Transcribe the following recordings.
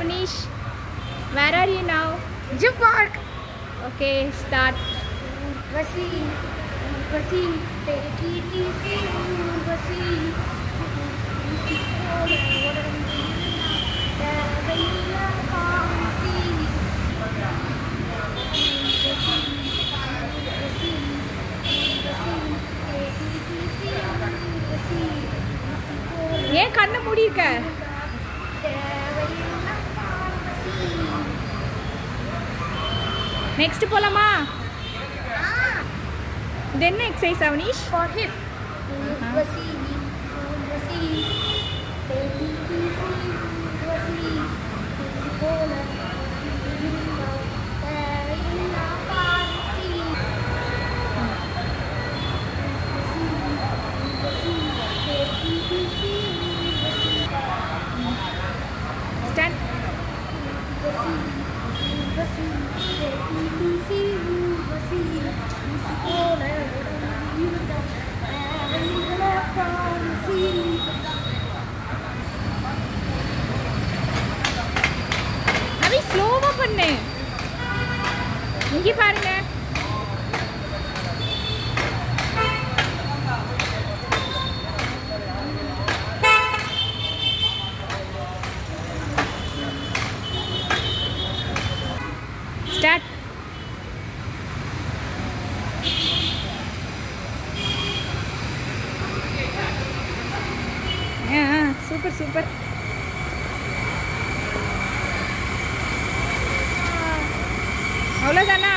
Avnish. Where are you now? Jim Park. Okay, start. Urvasi, Urvasi, take it easy, Urvasi. தேவையில்லா Kashi. Urvasi, Urvasi, Urvasi, take it easy, Urvasi. ஏன் கண்ணை மூடி இருக்க தேவையில்லா காசி. Next போலாமா Ah. இது என்ன exercise Avanish for him. Urvasi, Urvasi, baby, easy, Urvasi, easy போல இருந்தா தேவையில்லா பாரசி. Urvasi, Urvasi, baby, easy, Urvasi, start Urvasi, Urvasi, baby, easy, Urvasi, easy போல இருந்தா தேவையில்லா பாரசி. அவி ஸ்லோவா பண்ணு இங்கே பாருங்க ஸ்டார்ட் சூப்பர் சூப்பர் அவ்வளோதானா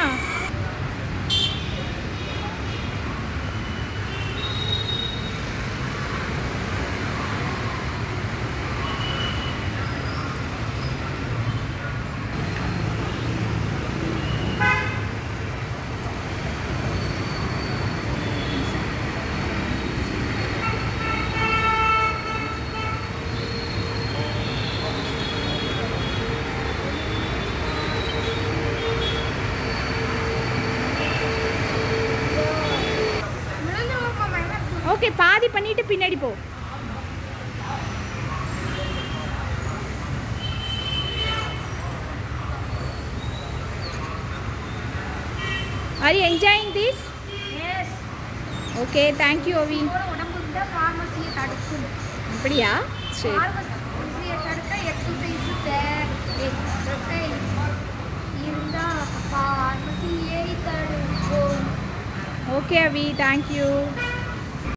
விழுந்து போமா என்ன ஓகே பாதி பண்ணிட்டு பின்னாடி போ are you enjoying this yes okay thank you அவி போல உடம்புக்கு தான் ஃபார்மசியை தடுக்கும் அப்படியா சரி ஃபார்மசியை தடுக்க எக்ஸசைஸ் எக்ஸசைஸ் இருந்தா ஃபார்மசியை தடுக்கும் ஓகே அவி தேங்க்யூ